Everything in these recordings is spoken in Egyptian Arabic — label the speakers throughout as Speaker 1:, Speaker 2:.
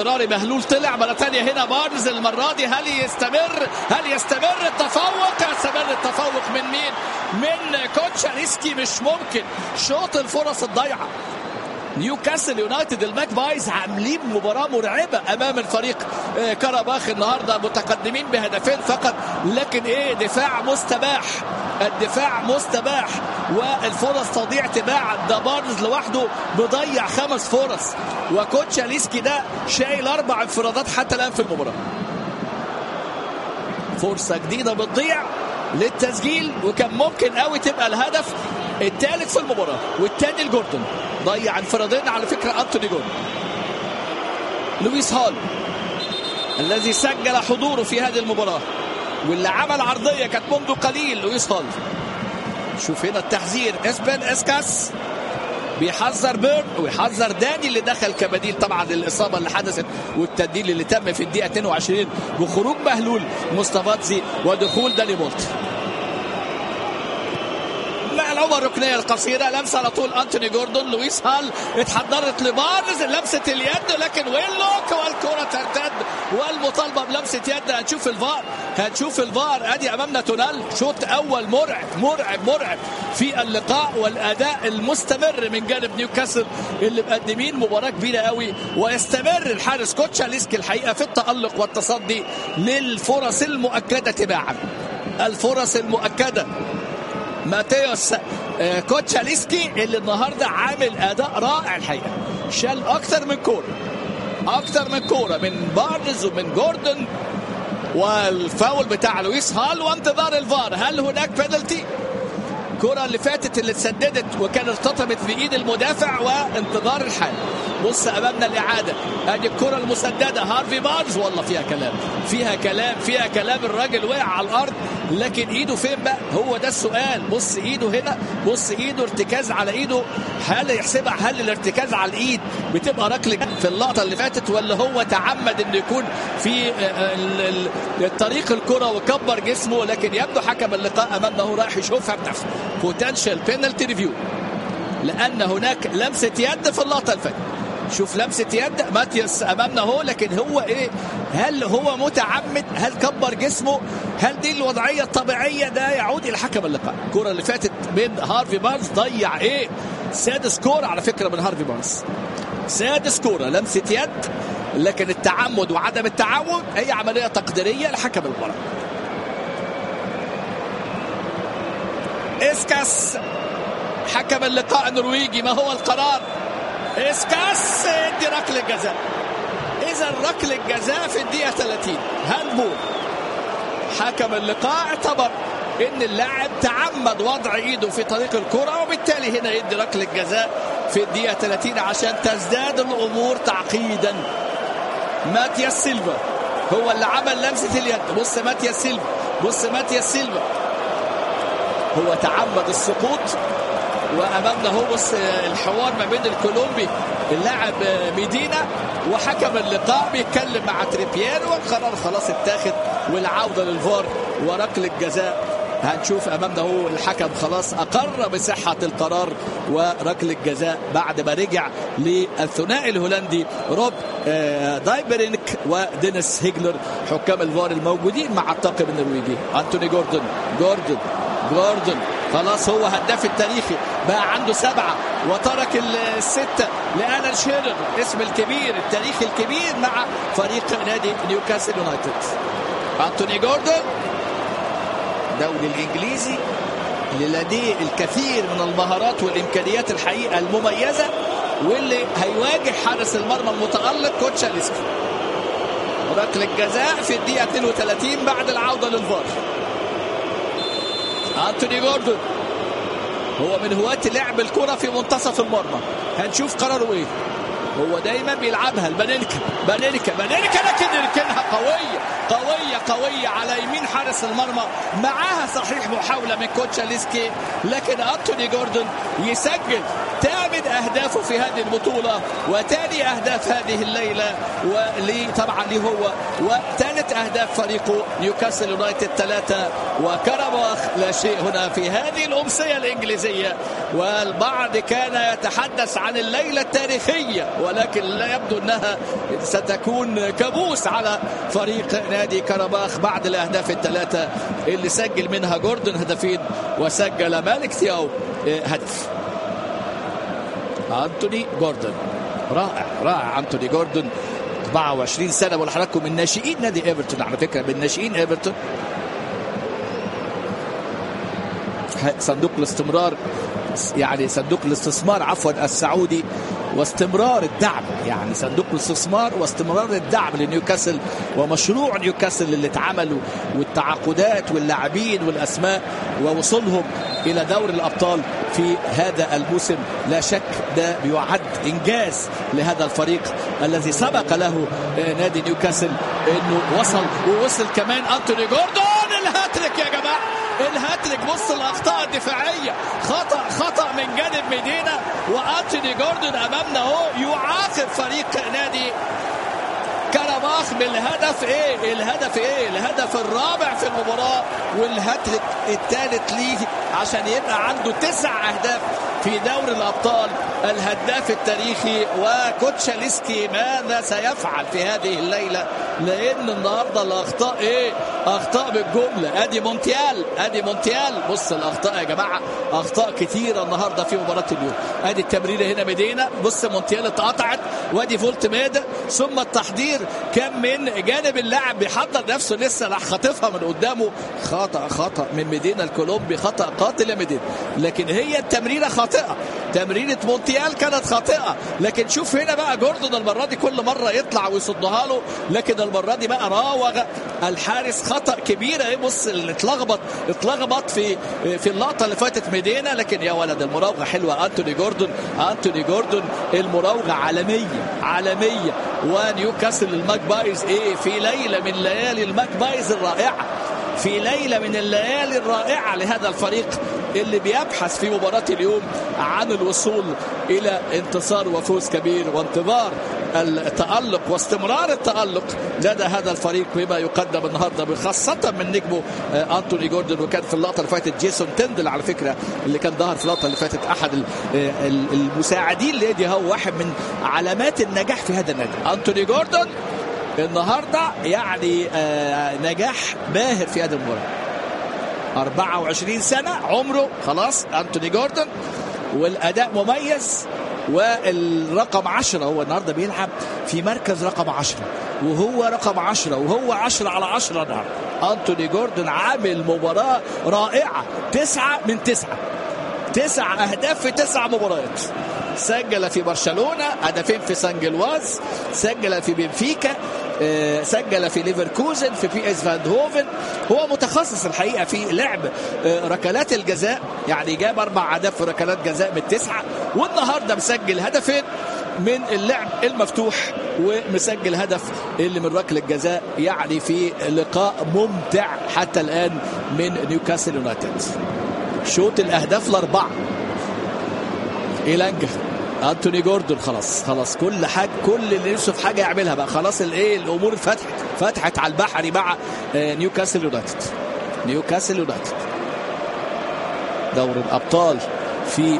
Speaker 1: راري مهلول طلع مرة ثانية هنا بارز المرة دي هل يستمر هل يستمر التفوق يستمر التفوق من مين من كوتشاليسكي مش ممكن شوط الفرص الضيعة نيوكاسل يونايتد الماك بايز عاملين مباراة مرعبة أمام الفريق كرباخ النهاردة متقدمين بهدفين فقط لكن إيه دفاع مستباح الدفاع مستباح والفرص تضيع تباعا ده بارز لوحده بضيع خمس فرص وكوتشاليسكي ده شايل أربع انفرادات حتى الآن في المباراة فرصة جديدة بتضيع للتسجيل وكان ممكن قوي تبقى الهدف الثالث في المباراة والثاني لجوردن ضيع انفرادين على فكرة أنتوني جوردن لويس هال الذي سجل حضوره في هذه المباراة واللي عمل عرضية كانت منذ قليل لويس هال شوف هنا التحذير اسبن اسكاس بيحذر بيرن ويحذر داني اللي دخل كبديل طبعا للاصابه اللي حدثت والتبديل اللي تم في الدقيقه 22 وخروج مهلول مستفاتزي ودخول داني بولت العمر الركنيه القصيره لمسه على طول انتوني جوردون لويس هال اتحضرت لبارز لمسه اليد لكن ويلوك والكره ترتد والمطالبه بلمسه يد هنشوف الفار هنشوف الفار ادي امامنا تونال شوط اول مرعب مرعب مرعب في اللقاء والاداء المستمر من جانب نيوكاسل اللي مقدمين مباراه كبيره قوي ويستمر الحارس كوتشاليسكي الحقيقه في التالق والتصدي للفرص المؤكده تباعا الفرص المؤكده ماتيوس كوتشاليسكي اللي النهارده عامل اداء رائع الحقيقه شال اكثر من كوره اكثر من كوره من بارنز ومن جوردن والفاول بتاع لويس هال وانتظار الفار هل هناك بينالتي الكرة اللي فاتت اللي اتسددت وكان ارتطمت في ايد المدافع وانتظار الحال بص امامنا الاعاده ادي الكره المسدده هارفي بارز والله فيها كلام فيها كلام فيها كلام الراجل وقع على الارض لكن ايده فين بقى هو ده السؤال بص ايده هنا بص ايده ارتكاز على ايده هل يحسبها هل الارتكاز على الايد بتبقى ركله في اللقطه اللي فاتت ولا هو تعمد انه يكون في الطريق الكره وكبر جسمه لكن يبدو حكم اللقاء امامنا هو رايح يشوفها بنفسه بوتنشال بينالتي ريفيو لان هناك لمسه يد في اللقطه اللي فاتت شوف لمسه يد ماتياس امامنا هو لكن هو ايه هل هو متعمد هل كبر جسمه هل دي الوضعيه الطبيعيه ده يعود الى حكم اللقاء الكره اللي فاتت من هارفي بارز ضيع ايه سادس كوره على فكره من هارفي بارز سادس كوره لمسه يد لكن التعمد وعدم التعمد هي عمليه تقديريه لحكم المباراه اسكاس حكم اللقاء النرويجي ما هو القرار اسكاس دي ركله جزاء اذا ركله جزاء في الدقيقه 30 هاندبول حكم اللقاء اعتبر ان اللاعب تعمد وضع ايده في طريق الكره وبالتالي هنا يدي ركله جزاء في الدقيقه 30 عشان تزداد الامور تعقيدا ماتياس سيلفا هو اللي عمل لمسه اليد بص ماتياس سيلفا بص ماتياس سيلفا هو تعمد السقوط وامامنا هو بص الحوار ما بين الكولومبي اللاعب ميدينا وحكم اللقاء بيتكلم مع تريبيير والقرار خلاص اتاخد والعوده للفار وركله جزاء هنشوف امامنا هو الحكم خلاص اقر بصحه القرار وركله جزاء بعد ما رجع للثنائي الهولندي روب دايبرينك ودينيس هيجلر حكام الفار الموجودين مع الطاقم النرويجي انتوني جوردن جوردن جوردن خلاص هو هداف التاريخي بقى عنده سبعة وترك الستة لألان شيرر اسم الكبير التاريخ الكبير مع فريق نادي نيوكاسل يونايتد أنتوني جوردن الدوري الإنجليزي اللي لديه الكثير من المهارات والإمكانيات الحقيقة المميزة واللي هيواجه حارس المرمى المتألق كوتشاليسكي ركلة جزاء في الدقيقة 32 بعد العودة للفار أنتوني جوردن هو من هواة لعب الكرة في منتصف المرمى هنشوف قراره ايه هو دايما بيلعبها البانينكا بانينكا بانينكا لكن يركنها قوية قوية قوية على يمين حارس المرمى معاها صحيح محاولة من كوتشاليسكي لكن أنتوني جوردن يسجل ثامن اهدافه في هذه البطوله وثاني اهداف هذه الليله ولي طبعا لي هو وثالث اهداف فريقه نيوكاسل يونايتد ثلاثه وكرباخ لا شيء هنا في هذه الامسيه الانجليزيه والبعض كان يتحدث عن الليله التاريخيه ولكن لا يبدو انها ستكون كابوس على فريق نادي كرباخ بعد الاهداف الثلاثه اللي سجل منها جوردن هدفين وسجل مالك ثياو هدف انتوني جوردن رائع رائع انتوني جوردن 24 سنه بقول لحضراتكم من ناشئين نادي ايفرتون على فكره من ناشئين ايفرتون صندوق الاستمرار يعني صندوق الاستثمار عفوا السعودي واستمرار الدعم يعني صندوق الاستثمار واستمرار الدعم لنيوكاسل ومشروع نيوكاسل اللي اتعمل والتعاقدات واللاعبين والاسماء ووصولهم الى دوري الابطال في هذا الموسم لا شك ده بيعد انجاز لهذا الفريق الذي سبق له نادي نيوكاسل انه وصل ووصل كمان انتوني جوردون الهاتريك يا جماعه الهاتريك بص الاخطاء الدفاعيه خطا خطا من جانب مدينه وانتوني جوردون امامنا اهو يعاقب فريق نادي كرباخ بالهدف ايه الهدف ايه الهدف الرابع في المباراه والهاتريك الثالث ليه عشان يبقى عنده تسع اهداف في دوري الابطال الهداف التاريخي وكوتشاليسكي ماذا سيفعل في هذه الليله لان النهارده الاخطاء ايه اخطاء بالجمله ادي مونتيال ادي مونتيال بص الاخطاء يا جماعه اخطاء كثيره النهارده في مباراه اليوم ادي التمريره هنا مدينه بص مونتيال اتقطعت وادي فولت ميدا ثم التحضير كان من جانب اللاعب بيحضر نفسه لسه راح خاطفها من قدامه خطا خطا من مدينه الكولومبي خطا قاتل يا مدينه لكن هي التمريره خاطئه تمريره مونتيال كانت خاطئه لكن شوف هنا بقى جوردون المره دي كل مره يطلع ويصدها له لكن المره دي بقى راوغ الحارس خطا كبير اهي بص اللي اتلخبط اتلخبط في في اللقطه اللي فاتت مدينه لكن يا ولد المراوغه حلوه انتوني جوردون انتوني جوردون المراوغه عالميه عالميه ونيوكاسل الماكبايز ايه في ليله من ليالي الماكبايز الرائعه في ليله من الليالي الرائعه لهذا الفريق اللي بيبحث في مباراة اليوم عن الوصول إلى انتصار وفوز كبير وانتظار التألق واستمرار التألق لدى هذا الفريق بما يقدم النهارده خاصة من نجمه أنتوني جوردن وكان في اللقطة اللي فاتت جيسون تندل على فكرة اللي كان ظهر في اللقطة اللي فاتت أحد المساعدين لإيدي هو واحد من علامات النجاح في هذا النادي أنتوني جوردن النهارده يعني آه نجاح باهر في هذه المباراه 24 سنه عمره خلاص انتوني جوردن والاداء مميز والرقم 10 هو النهارده بيلعب في مركز رقم 10 وهو رقم 10 وهو 10 على 10 النهارده انتوني جوردن عامل مباراه رائعه تسعه من تسعه تسع اهداف في تسع مباريات سجل في برشلونه هدفين في سان جلواز سجل في بنفيكا سجل في ليفركوزن في بي اس فان هوفن هو متخصص الحقيقه في لعب ركلات الجزاء يعني جاب اربع اهداف في ركلات جزاء من تسعه والنهارده مسجل هدفين من اللعب المفتوح ومسجل هدف اللي من ركله الجزاء يعني في لقاء ممتع حتى الان من نيوكاسل يونايتد شوط الاهداف الاربعه إيلانجا انتوني جوردون خلاص خلاص كل حاجه كل اللي نفسه في حاجه يعملها بقى خلاص الايه الامور فتحت فتحت على البحري مع نيوكاسل يونايتد نيوكاسل يونايتد دوري الابطال في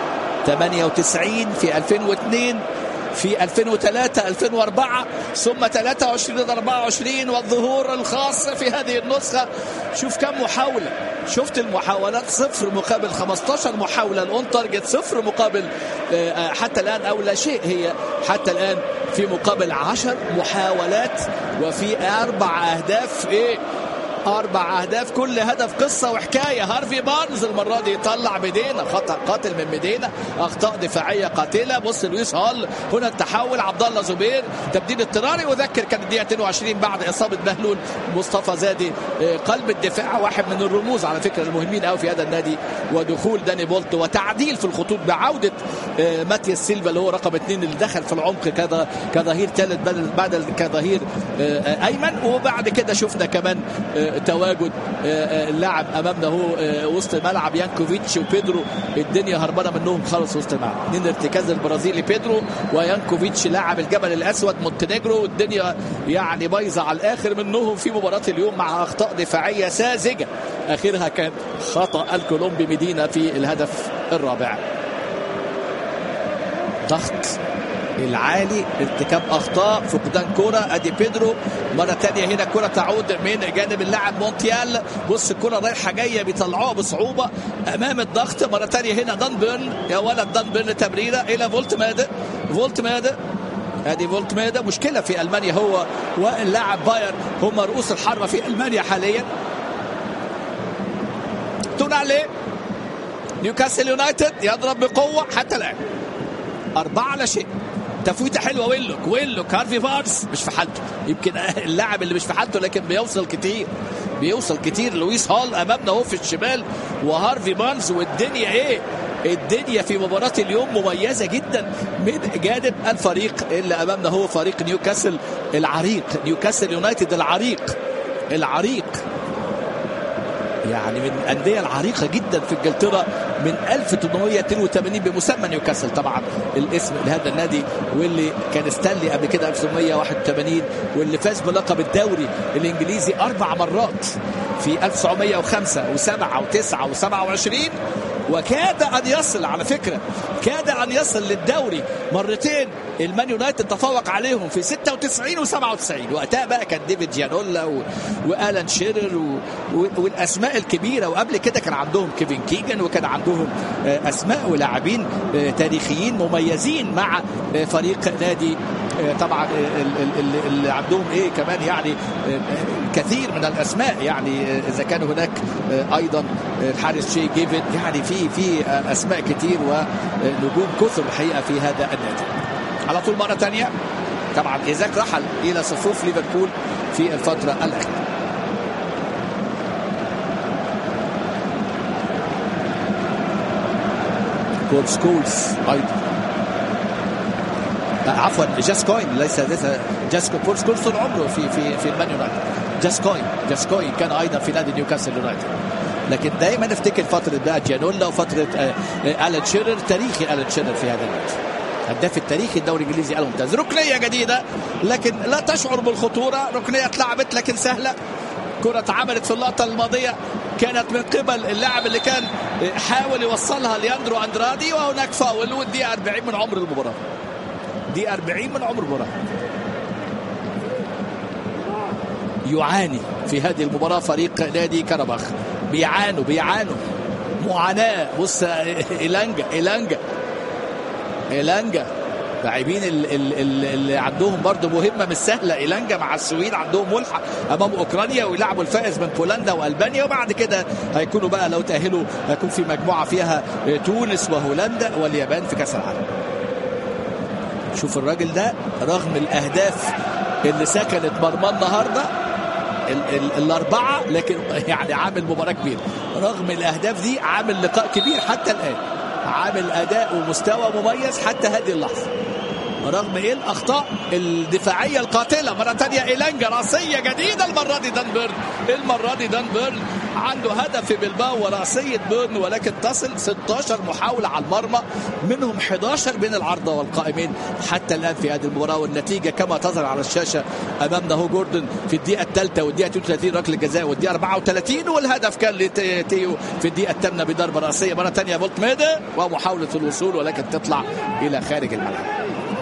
Speaker 1: 98 في 2002 في 2003 2004 ثم 23 24 والظهور الخاص في هذه النسخة شوف كم محاولة شفت المحاولات صفر مقابل 15 محاولة الأون تارجت صفر مقابل حتى الآن أو لا شيء هي حتى الآن في مقابل 10 محاولات وفي أربع أهداف إيه أربع أهداف كل هدف قصة وحكاية هارفي بارنز المرة دي يطلع مدينة خطأ قاتل من مدينة أخطاء دفاعية قاتلة بص لويس هال هنا التحول عبد الله زبير تبديل اضطراري وذكر كان الدقيقة 22 بعد إصابة بهلول مصطفى زادي قلب الدفاع واحد من الرموز على فكرة المهمين قوي في هذا النادي ودخول داني بولت وتعديل في الخطوط بعودة ماتياس سيلفا اللي هو رقم اثنين اللي دخل في العمق كذا كظهير ثالث بدل بعد كظهير أيمن وبعد كده شفنا كمان تواجد اللاعب امامنا هو وسط الملعب يانكوفيتش وبيدرو الدنيا هربانه منهم خالص وسط الملعب اثنين ارتكاز البرازيلي بيدرو ويانكوفيتش لاعب الجبل الاسود مونتينيجرو والدنيا يعني بايظه على الاخر منهم في مباراه اليوم مع اخطاء دفاعيه ساذجه اخرها كان خطا الكولومبي مدينه في الهدف الرابع ضغط العالي ارتكاب اخطاء فقدان كره ادي بيدرو مره ثانيه هنا كره تعود من جانب اللاعب مونتيال بص الكره رايحه جايه بيطلعوها بصعوبه امام الضغط مره ثانيه هنا دان بيرن يا ولد دان بيرن تمريره الى فولت مادا فولت مادا ادي فولت مادا مشكله في المانيا هو واللاعب باير هم رؤوس الحربه في المانيا حاليا تونالي نيوكاسل يونايتد يضرب بقوه حتى الان أربعة على شيء تفويته حلوه ويلوك ويلوك هارفي فارس مش في حالته يمكن اللاعب اللي مش في حالته لكن بيوصل كتير بيوصل كتير لويس هال امامنا اهو في الشمال وهارفي بارنز والدنيا ايه الدنيا في مباراة اليوم مميزة جدا من جانب الفريق اللي أمامنا هو فريق نيوكاسل العريق نيوكاسل يونايتد العريق العريق يعني من الأندية العريقة جدا في انجلترا من 1882 بمسمى نيوكاسل طبعا الاسم لهذا النادي واللي كان ستانلي قبل كده 1981 واللي فاز بلقب الدوري الانجليزي اربع مرات في 1905 و7 و9 و27 وكاد ان يصل على فكره كاد ان يصل للدوري مرتين المان يونايتد تفوق عليهم في 96 و97 وقتها بقى كان ديفيد جيانولا و... والان شيرر و... و... والاسماء الكبيره وقبل كده كان عندهم كيفن كيجن وكان عندهم اسماء ولاعبين تاريخيين مميزين مع فريق نادي طبعا اللي عندهم ايه كمان يعني كثير من الاسماء يعني اذا كان هناك ايضا الحارس شي جيفن يعني في في اسماء كتير ونجوم كثر الحقيقه في هذا النادي على طول مره ثانيه طبعا ايزاك رحل الى صفوف ليفربول في الفتره الاخيره كول سكولز ايضا عفوا جاسكوين ليس ليس جاسكو بول سكولز طول عمره في في في المان يونايتد جاسكوين جاسكوين كان ايضا في نادي نيوكاسل يونايتد لكن دائما نفتكر فتره بقى جيانولا وفتره الان شيرر تاريخي الان شيرر في هذا النادي هداف التاريخي الدوري الانجليزي الممتاز ركنيه جديده لكن لا تشعر بالخطوره ركنيه اتلعبت لكن سهله كرة اتعملت في اللقطة الماضية كانت من قبل اللاعب اللي كان حاول يوصلها لياندرو اندرادي وهناك فاول والدقيقة 40 من عمر المباراة دي 40 من عمر المباراة يعاني في هذه المباراة فريق نادي كرباخ بيعانوا بيعانوا معاناة بص إيلانجا إيلانجا إيلانجا لاعبين اللي عندهم برضه مهمه مش سهله ايلانجا مع السويد عندهم ملحق امام اوكرانيا ويلعبوا الفائز من بولندا والبانيا وبعد كده هيكونوا بقى لو تاهلوا هيكون في مجموعه فيها تونس وهولندا واليابان في كاس العالم. شوف الراجل ده رغم الاهداف اللي سكنت مرمى النهارده ال ال الاربعه لكن يعني عامل مباراه كبيره رغم الاهداف دي عامل لقاء كبير حتى الان عامل اداء ومستوى مميز حتى هذه اللحظه رغم ايه الاخطاء الدفاعيه القاتله مره ثانيه ايلانجا راسيه جديده المره دي دان بيرن المره دي دان بيرن عنده هدف في بلباو وراسيه بيرن ولكن تصل 16 محاوله على المرمى منهم 11 بين العارضه والقائمين حتى الان في هذه المباراه والنتيجه كما تظهر على الشاشه امامنا هو جوردن في الدقيقه الثالثه والدقيقه 32 ركله جزاء والدقيقه 34 والهدف كان لتيو في الدقيقه الثامنه بضربه راسيه مره ثانيه فولت ميدا ومحاوله الوصول ولكن تطلع الى خارج الملعب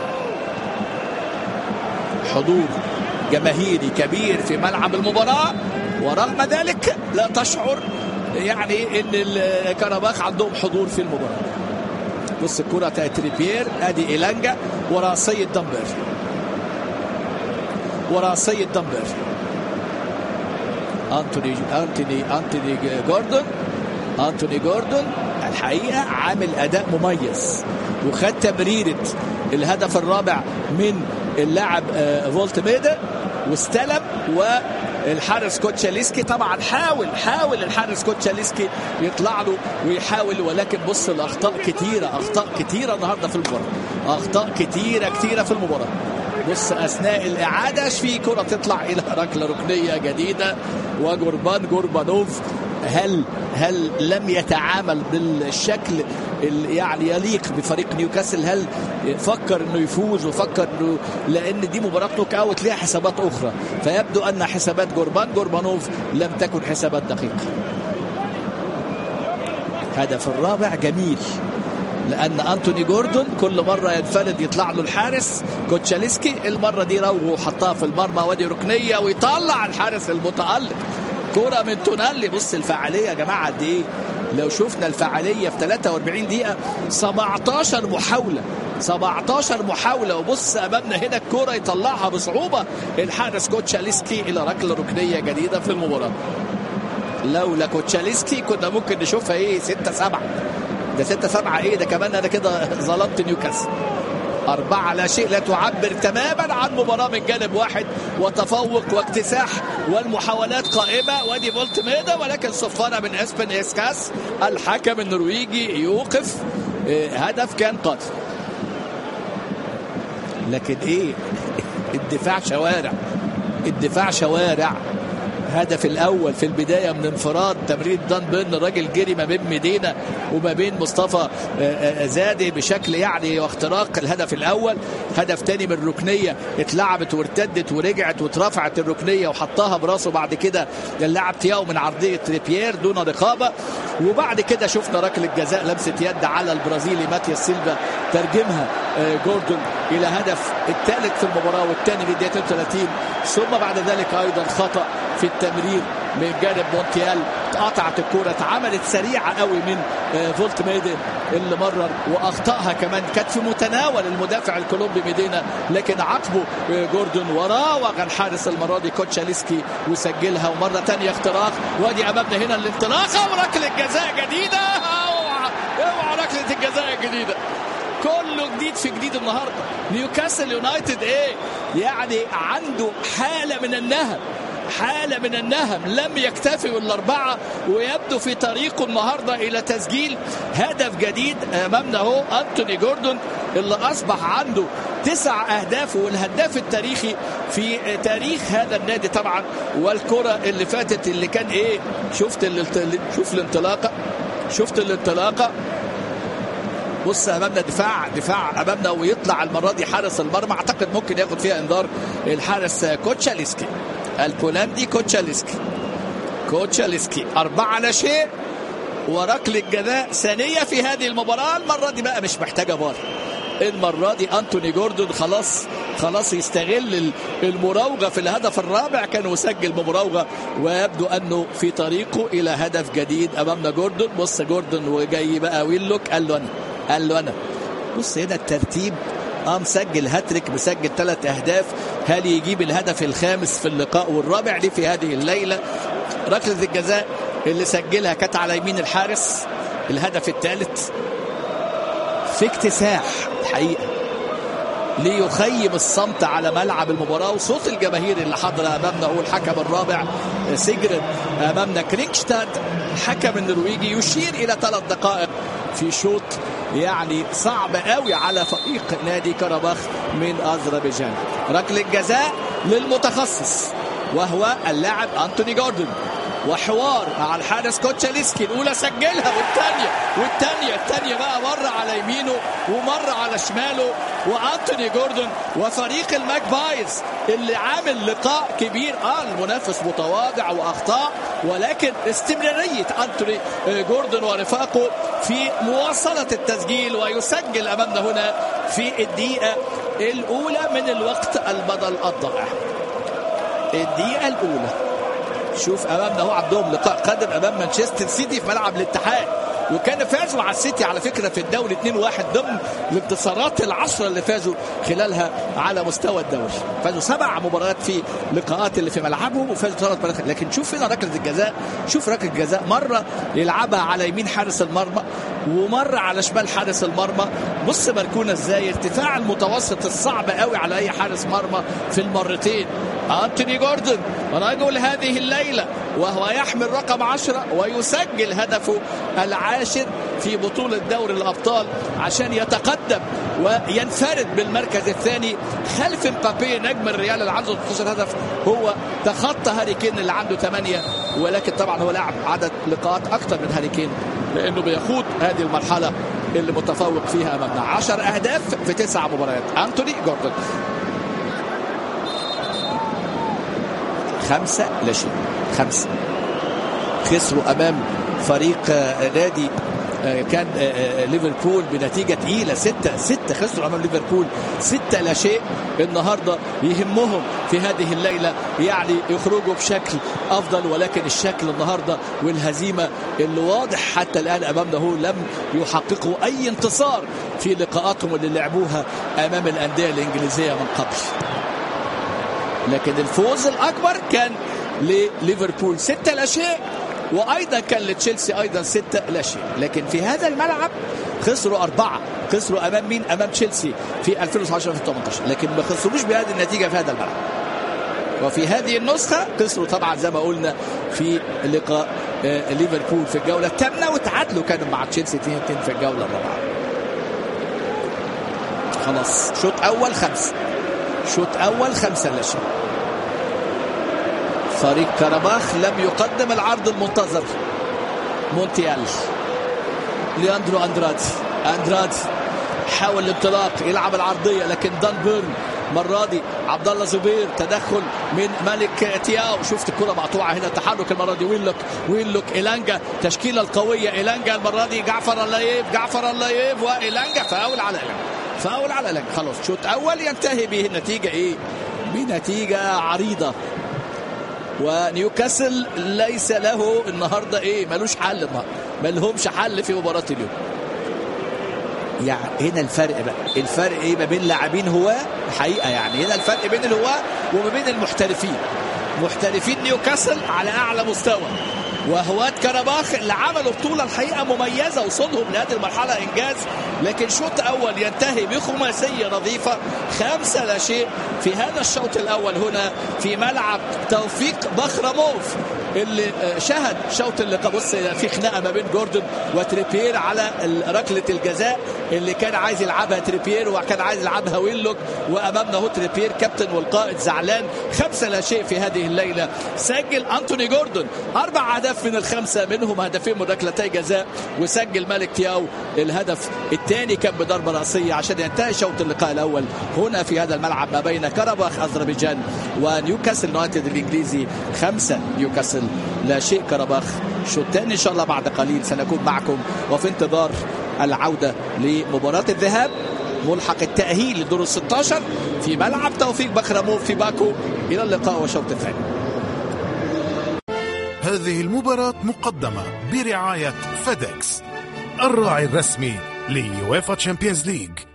Speaker 1: حضور جماهيري كبير في ملعب المباراة ورغم ذلك لا تشعر يعني ان الكرباخ عندهم حضور في المباراة بص الكرة بتاعت تريبير ادي ايلانجا وراسية دمبر وراسية دمبر انتوني انتوني انتوني جوردون انتوني جوردون الحقيقة عامل اداء مميز وخد تمريرة الهدف الرابع من اللاعب فولت ميدا واستلم والحارس كوتشاليسكي طبعا حاول حاول الحارس كوتشاليسكي يطلع له ويحاول ولكن بص الاخطاء كتيره اخطاء كتيره النهارده في المباراه اخطاء كتيره كتيره في المباراه بص اثناء الاعاده في كره تطلع الى ركله ركنيه جديده وجوربان جوربانوف هل هل لم يتعامل بالشكل اللي يعني يليق بفريق نيوكاسل هل فكر انه يفوز وفكر انه لان دي مباراه نوك اوت ليها حسابات اخرى فيبدو ان حسابات جوربان جوربانوف لم تكن حسابات دقيقه هدف الرابع جميل لان انتوني جوردون كل مره ينفرد يطلع له الحارس كوتشاليسكي المره دي روه وحطها في المرمى وادي ركنيه ويطلع الحارس المتالق كرة من تونالي بص الفعاليه يا جماعه قد ايه لو شفنا الفعاليه في 43 دقيقه 17 محاوله 17 محاولة وبص أمامنا هنا الكرة يطلعها بصعوبة الحارس كوتشاليسكي إلى ركلة ركنية جديدة في المباراة لولا كوتشاليسكي كنا ممكن نشوفها إيه 6 7 ده 6 7 إيه ده كمان أنا كده ظلمت نيوكاسل أربعة لا شيء لا تعبر تماما عن مباراة من جانب واحد وتفوق واكتساح والمحاولات قائمة وادي فولت ميدا ولكن صفارة من اسبن اسكاس الحكم النرويجي يوقف هدف كان قاتل لكن ايه الدفاع شوارع الدفاع شوارع الهدف الاول في البدايه من انفراد تمرير دان بن الراجل جري ما بين مدينه وما بين مصطفى زادي بشكل يعني واختراق الهدف الاول هدف تاني من ركنيه اتلعبت وارتدت ورجعت واترفعت الركنيه وحطها براسه بعد كده اللاعب تياو من عرضيه تريبيير دون رقابه وبعد كده شفنا ركله جزاء لمسه يد على البرازيلي ماتياس سيلفا ترجمها جوردون الى هدف الثالث في المباراه والثاني في الدقيقه 30 ثم بعد ذلك ايضا خطا في التمرير من جانب مونتيال اتقطعت الكوره اتعملت سريعه قوي من فولت ميدي اللي مرر واخطاها كمان كانت في متناول المدافع الكولومبي ميدينا لكن عقبه جوردون وراوغ الحارس المره دي كوتشاليسكي وسجلها ومره ثانيه اختراق وادي امامنا هنا الانطلاقه وركله جزاء جديده اوعى اوعى ركله الجزاء الجديده كله جديد في جديد النهارده نيوكاسل يونايتد ايه يعني عنده حاله من النهم حالة من النهم لم يكتفي بالأربعة ويبدو في طريقه النهاردة إلى تسجيل هدف جديد أمامنا هو أنتوني جوردون اللي أصبح عنده تسع أهداف والهداف التاريخي في تاريخ هذا النادي طبعا والكرة اللي فاتت اللي كان إيه شفت اللي شوف الانطلاقة شفت الانطلاقة بص امامنا دفاع دفاع امامنا ويطلع المره دي حارس المرمى اعتقد ممكن ياخد فيها انذار الحارس كوتشاليسكي البولندي كوتشاليسكي كوتشاليسكي أربعة لا شيء وركلة جزاء ثانية في هذه المباراة المرة دي بقى مش محتاجة بار المرة دي أنتوني جوردون خلاص خلاص يستغل المراوغة في الهدف الرابع كان يسجل بمراوغة ويبدو أنه في طريقه إلى هدف جديد أمامنا جوردون بص جوردون وجاي بقى ويلوك قال له أنا قال له أنا بص هنا الترتيب اه مسجل هاتريك مسجل ثلاث اهداف هل يجيب الهدف الخامس في اللقاء والرابع ليه في هذه الليله ركله الجزاء اللي سجلها كانت على يمين الحارس الهدف الثالث في اكتساح الحقيقه ليخيم الصمت على ملعب المباراة وصوت الجماهير اللي حاضرة أمامنا هو الحكم الرابع سيجرد أمامنا كرينكشتاد الحكم النرويجي يشير إلى ثلاث دقائق في شوط يعني صعب قوي على فريق نادي كرباخ من اذربيجان ركله جزاء للمتخصص وهو اللاعب انتوني جوردن وحوار مع الحارس كوتشاليسكي الاولى سجلها والثانيه والثانيه الثانيه بقى مره على يمينه ومره على شماله وانتوني جوردن وفريق الماك بايز اللي عامل لقاء كبير اه المنافس متواضع واخطاء ولكن استمراريه انتوني جوردن ورفاقه في مواصله التسجيل ويسجل امامنا هنا في الدقيقه الاولى من الوقت البدل الضائع الدقيقه الاولى شوف امامنا هو عندهم لقاء قادم امام مانشستر سيتي في ملعب الاتحاد وكان فازوا على السيتي على فكره في الدوري 2-1 ضمن الانتصارات العشره اللي فازوا خلالها على مستوى الدوري فازوا سبع مباريات في لقاءات اللي في ملعبهم وفازوا ثلاث مباريات لكن شوف هنا ركله الجزاء شوف ركله الجزاء مره يلعبها على يمين حارس المرمى ومره على شمال حارس المرمى بص مركونه ازاي ارتفاع المتوسط الصعب قوي على اي حارس مرمى في المرتين أنتوني جوردن رجل هذه الليلة وهو يحمل رقم عشرة ويسجل هدفه العاشر في بطولة دوري الأبطال عشان يتقدم وينفرد بالمركز الثاني خلف مبابي نجم الريال اللي عنده 16 هدف هو تخطى هاري كين اللي عنده 8 ولكن طبعا هو لعب عدد لقاءات اكثر من هاري كين لانه بيخوض هذه المرحله اللي متفوق فيها امامنا 10 اهداف في تسع مباريات انتوني جوردن خمسة لا شيء خمسة خسروا أمام فريق نادي كان ليفربول بنتيجة تقيلة ستة ستة خسروا أمام ليفربول ستة لا شيء النهاردة يهمهم في هذه الليلة يعني يخرجوا بشكل أفضل ولكن الشكل النهاردة والهزيمة اللي واضح حتى الآن أمامنا هو لم يحققوا أي انتصار في لقاءاتهم اللي لعبوها أمام الأندية الإنجليزية من قبل لكن الفوز الأكبر كان لليفربول ستة لا شيء وايضا كان لتشيلسي ايضا ستة لا شيء لكن في هذا الملعب خسروا أربعة خسروا أمام مين أمام تشيلسي في 2019 في 18 لكن ما خسروش بهذه النتيجة في هذا الملعب وفي هذه النسخة خسروا طبعا زي ما قلنا في لقاء ليفربول في الجولة الثامنة وتعادلوا كانوا مع تشيلسي 2 2 في الجولة الرابعة خلاص شوط أول خمسة شوط أول خمسة لا شيء فريق كرباخ لم يقدم العرض المنتظر مونتيال لياندرو اندرادي اندرادي حاول الانطلاق يلعب العرضيه لكن دان بيرن المره دي عبد الله زبير تدخل من ملك تياو شفت الكره مقطوعه هنا تحرك المره دي ويلوك ويلوك ايلانجا تشكيله القويه ايلانجا المره دي جعفر اللايف جعفر اللايف وايلانجا فاول على ايلانجا فاول على ايلانجا خلاص شوط اول ينتهي به النتيجه ايه بنتيجه عريضه ونيوكاسل ليس له النهارده ايه ملوش حل النهارده ما لهمش حل في مباراه اليوم يعني هنا الفرق بقى الفرق ايه ما بين لاعبين هواه حقيقه يعني هنا الفرق بين الهواه وما بين المحترفين محترفين نيوكاسل على اعلى مستوى وهواة كرباخ اللي عملوا بطولة الحقيقة مميزة وصلهم لهذه المرحلة إنجاز لكن شوط أول ينتهي بخماسية نظيفة خمسة لا شيء في هذا الشوط الأول هنا في ملعب توفيق بخرموف اللي شهد شوط اللقاء بص في خناقه ما بين جوردن وتريبير على ركله الجزاء اللي كان عايز يلعبها تريبير وكان عايز يلعبها ويلوك وامامنا هو تريبير كابتن والقائد زعلان خمسه لا شيء في هذه الليله سجل انتوني جوردن اربع اهداف من الخمسه منهم هدفين من ركلتي جزاء وسجل مالك تياو الهدف الثاني كان بضربه راسيه عشان ينتهي شوط اللقاء الاول هنا في هذا الملعب ما بين كرباخ اذربيجان ونيوكاسل يونايتد الانجليزي خمسه نيوكاسل لا شيء كرباخ شوط ثاني ان شاء الله بعد قليل سنكون معكم وفي انتظار العوده لمباراه الذهاب ملحق التاهيل لدور ال 16 في ملعب توفيق بخرموف في باكو الى اللقاء والشوط الثاني
Speaker 2: هذه المباراة مقدمة برعاية فيديكس الراعي الرسمي ليويفا تشامبيونز ليج